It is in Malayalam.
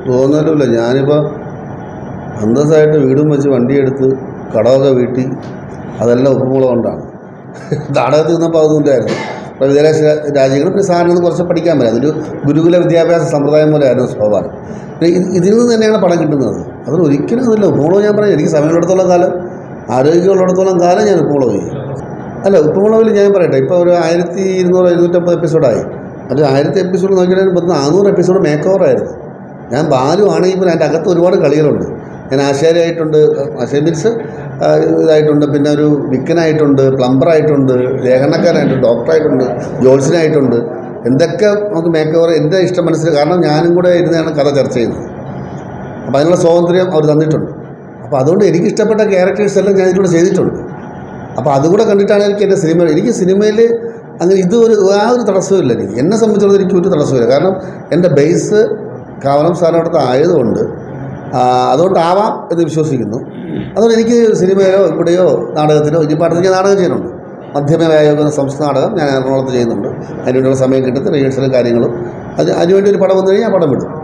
തോന്നലുമില്ല ഞാനിപ്പോൾ അന്തസ്സായിട്ട് വീടും വെച്ച് വണ്ടിയെടുത്ത് കടമൊക്കെ വീട്ടി അതെല്ലാം ഉപ്പുമുളക് കൊണ്ടാണ് നാടകത്തിൽ നിന്നപ്പോൾ അതൊന്നുമില്ലായിരുന്നു ഇപ്പോൾ വിദേശ രാജ്യങ്ങളും പിന്നെ സാറിന് കുറച്ച് പഠിക്കാൻ പറ്റും അതൊരു ഗുരുകുല വിദ്യാഭ്യാസ സമ്പ്രദായം പോലെയായിരുന്നു സ്വാഭാവികം പിന്നെ ഇത് ഇതിൽ നിന്ന് തന്നെയാണ് പണം കിട്ടുന്നത് അതിന് ഒരിക്കലും അതില്ല ഉപ്പുമുളക് ഞാൻ പറയാം എനിക്ക് സമയമുള്ളിടത്തോളം കാലം ആരോഗ്യമുള്ളിടത്തോളം കാലം ഞാൻ ഉപ്പുമുളക് ചെയ്യും അല്ല ഉപ്പുമുളകിൽ ഞാൻ പറയട്ടെ ഇപ്പോൾ ഒരു ആയിരത്തി ഇരുന്നൂറ് ഇരുന്നൂറ്റമ്പത് എപ്പിസോഡായി അത് ആയിരത്തി എപ്പിസോഡ് നോക്കിയാൽ പത്ത് നാനൂറ് എപ്പിസോഡ് മേക്ക് ഓവറായിരുന്നു ഞാൻ ബാലു ആണെങ്കിൽ പിന്നെ അതിൻ്റെ അകത്ത് ഒരുപാട് കളികളുണ്ട് ഞാൻ ആശാരിയായിട്ടുണ്ട് ആശാരി മീൻസ് ഇതായിട്ടുണ്ട് പിന്നെ ഒരു വിക്കനായിട്ടുണ്ട് പ്ലംബറായിട്ടുണ്ട് ലേഖനക്കാരായിട്ടുണ്ട് ഡോക്ടറായിട്ടുണ്ട് ജോത്സ്യനായിട്ടുണ്ട് എന്തൊക്കെ നമുക്ക് മേക്ക് ഓവർ എൻ്റെ ഇഷ്ടം മനസ്സിൽ കാരണം ഞാനും കൂടെ ഇരുന്നാണ് കഥ ചർച്ച ചെയ്യുന്നത് അപ്പോൾ അതിനുള്ള സ്വാതന്ത്ര്യം അവർ തന്നിട്ടുണ്ട് അപ്പോൾ അതുകൊണ്ട് എനിക്ക് ഇഷ്ടപ്പെട്ട ക്യാരക്ടേഴ്സ് എല്ലാം ഞാൻ ഇതിലൂടെ ചെയ്തിട്ടുണ്ട് അപ്പോൾ അതുകൂടെ കണ്ടിട്ടാണ് എനിക്ക് എൻ്റെ സിനിമ എനിക്ക് സിനിമയിൽ അങ്ങനെ ഇത് ഒരു ആ ഒരു തടസ്സമില്ല എനിക്ക് എന്നെ സംബന്ധിച്ചിടത്തോളം എനിക്ക് ഒരു തടസ്സമില്ല കാരണം എൻ്റെ ബേസ് കാവലം സ്ഥാനത്ത് ആയതുകൊണ്ട് ആ, അതുകൊണ്ടാവാം എന്ന് വിശ്വസിക്കുന്നു അതുകൊണ്ട് എനിക്ക് സിനിമയിലോ ഇവിടെയോ നാടകത്തിലോ ഇനി പാട്ടത്തിൽ ഞാൻ നാടകം ചെയ്യുന്നുണ്ട് മധ്യമ വ്യായോഗ എന്ന സംസ്ഥ നാടകം ഞാൻ എറണാകുളത്ത് ചെയ്യുന്നുണ്ട് അതിനുവേണ്ടിയുള്ള സമയം കിട്ടുന്ന റിഹേഴ്സലും കാര്യങ്ങളും അത് അതിനുവേണ്ടി ഒരു പടം വന്നു കഴിഞ്ഞാൽ ആ പടം വിടും